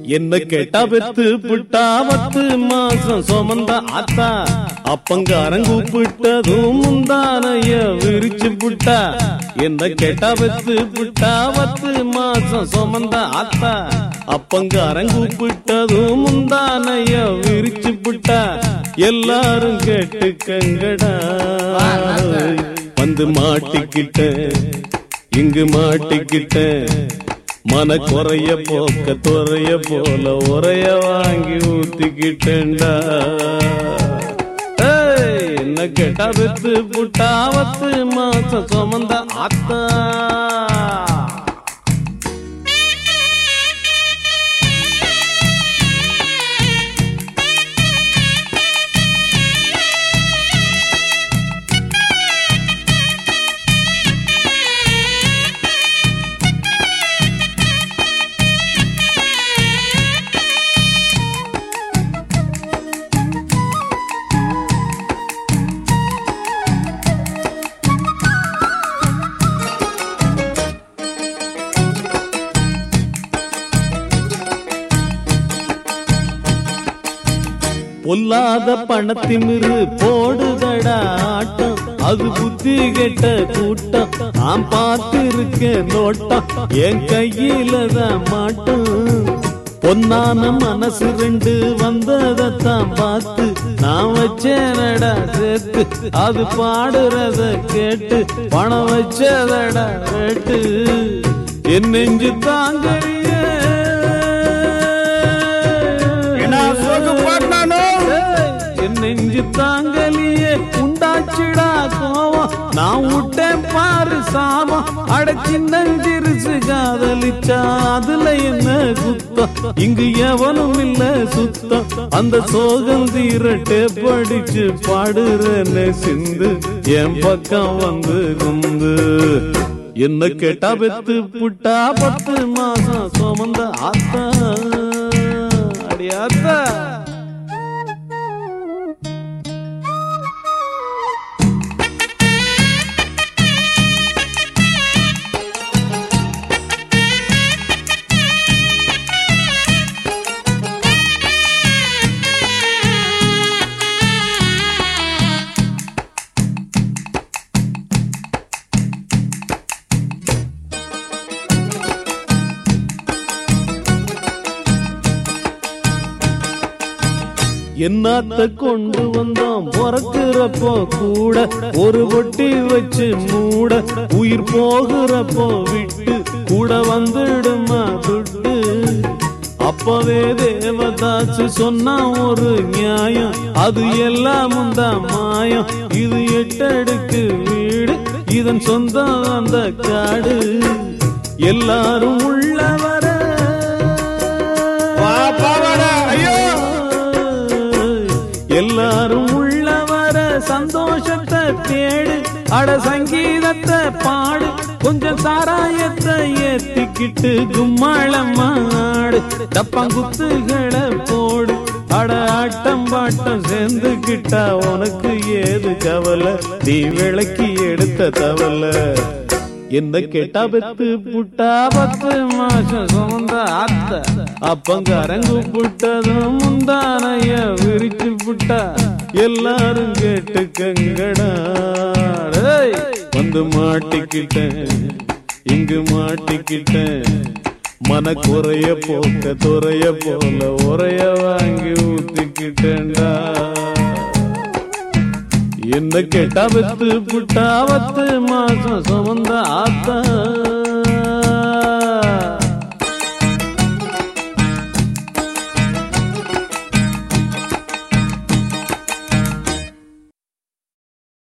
என்ன கேட்டா பெத்து புட்டா பத்து மாசம் சுமந்த ஆத்தா அப்பங்காரன் கூப்பிட்டதும் முந்தானைய விரிச்சு புட்டா என்ன கேட்டா பெத்து புட்டா பத்து மாசம் சுமந்த ஆத்தா அப்பங்காரன் கூப்பிட்டதும் முந்தானைய விரிச்சு புட்டா எல்லாரும் கேட்டுக்கங்கடா வந்து மாட்டிக்கிட்ட இங்கு மாட்டிக்கிட்ட மன குறைய போக்க துறைய போல உரைய வாங்கி ஊத்திக்கிட்டேன்டா ஏய், என்ன கேட்டா வித்து புட்டாவத்து மாசம் சுமந்த ஆத்தா பொல்லாத பணத்திமிரு போடுதடா ஆட்டம் அது புத்தி கெட்ட கூட்டம் நான் பார்த்திருக்கேன் நோட்டம் என் கையில தான் மாட்டம் பொன்னான மனசு ரெண்டு வந்ததைத்தான் பார்த்து நான் வச்சேனடா சேர்த்து அது பாடுறத கேட்டு பணம் வச்சதடா ரேட்டு என் நெஞ்சு தாங்கறியே என்ன சோக்கு பாடினானோ? என் நெஞ்சு தாங்கலியே உண்டாச்சுடா கோவம் நான் விட்டேன் பாரு சாபம் அட சின்னஞ்சிறுசு காதலிச்சா அதுல என்ன குத்தம் இங்கு எவனும் இல்ல சுத்தம் அந்த சோகம் தீரட்டே படிச்சு பாடுறேன்னு சிந்து என் பக்கம் வந்து குந்து என்ன கேட்டா பெத்து புட்டா பத்து மாசம் சுமந்த ஆத்தா அடி ஆத்தா என்னத்த கொண்டு வந்தோம் பிறக்கிறப்போ கூட ஒரு பொட்டி வச்சு மூட உயிர் போகிறப்போ விட்டு கூட வந்துடுமா துட்டு அப்பவே தேவதாச்சு சொன்னா ஒரு நியாயம் அது எல்லாமும் தான் மாயம் இது எட்டடுக்கு வீடு இதன் சொந்தம் அந்த காடு எல்லாரும் உள்ள வர வா, பாவாடா, ஐயோ! எல்லாரும் உள்ள வர சந்தோஷத்தை தேடு அட சங்கீதத்தை பாடு கொஞ்சம் சாராயத்தை ஏத்திக்கிட்டு கும்மாளம்மா ஆடு டப்பாங்குத்துகளை போடு அட ஆட்டம் பாட்டம் சேர்ந்துக்கிட்டா உனக்கு ஏது கவலை நீ விளக்கி எடுத்த தவலை என்ன கேட்டா பெத்து புட்டா பத்து மாசம் சுமந்த அத்த அப்பங்காரங்கு புட்டதும் முந்தானைய விரிச்சு புட்டா எல்லாரும் கேட்டுக்கங்கடா டேய், வந்து மாட்டிக்கிட்டேன் இங்கு மாட்டிக்கிட்டேன் மன குறைய போக்க துறைய போல உரைய வாங்கி ஊத்திக்கிட்டேன்டா என்ன கேட்டா பத்து புட்டா பத்து மாசம் சுமந்த ஆத்தா